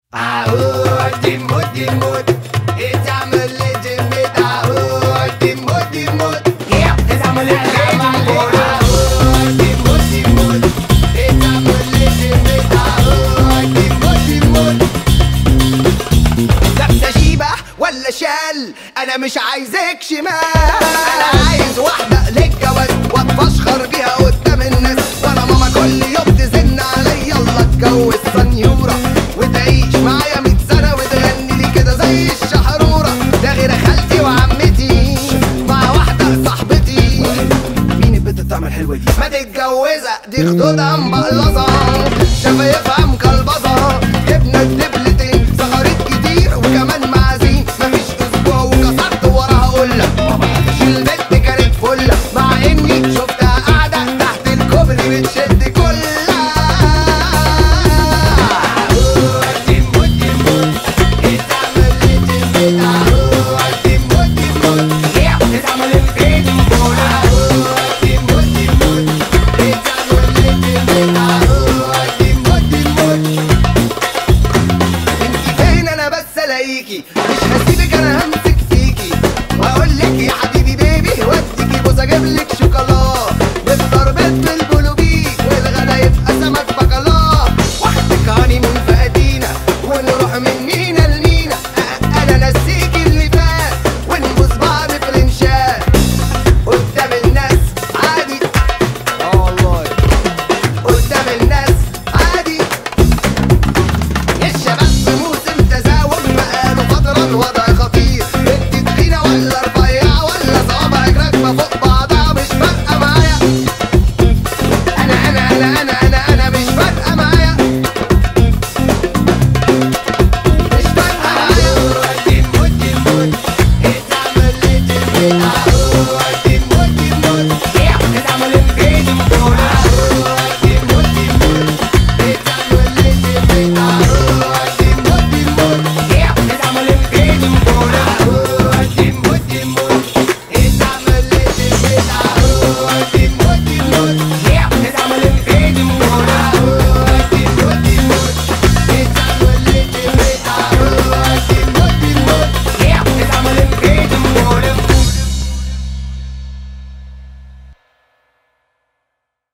اهو ديمو ديمو اتعمل لي ديمي اهو ديمو ديمو اتعمل لي ديمو اهو ديمو ديمو اتعمل لي ديمي اهو ديمو ديمو لابسه شيبه ولا شال انا مش عايزك شمال انا عايز واحده للجواز واتفشخر بيها قدام الناس وانا ماما كل يوم تزن عليا يلا اتجوز سنيوره وتعيش معايا 100 سنه وتغني لي كده زي الشحروره ده غير خالتي وعمتي مع واحده صاحبتي مين البنت بتعمل حلوه دي ما تتجوزها دي خدودها مبقلظه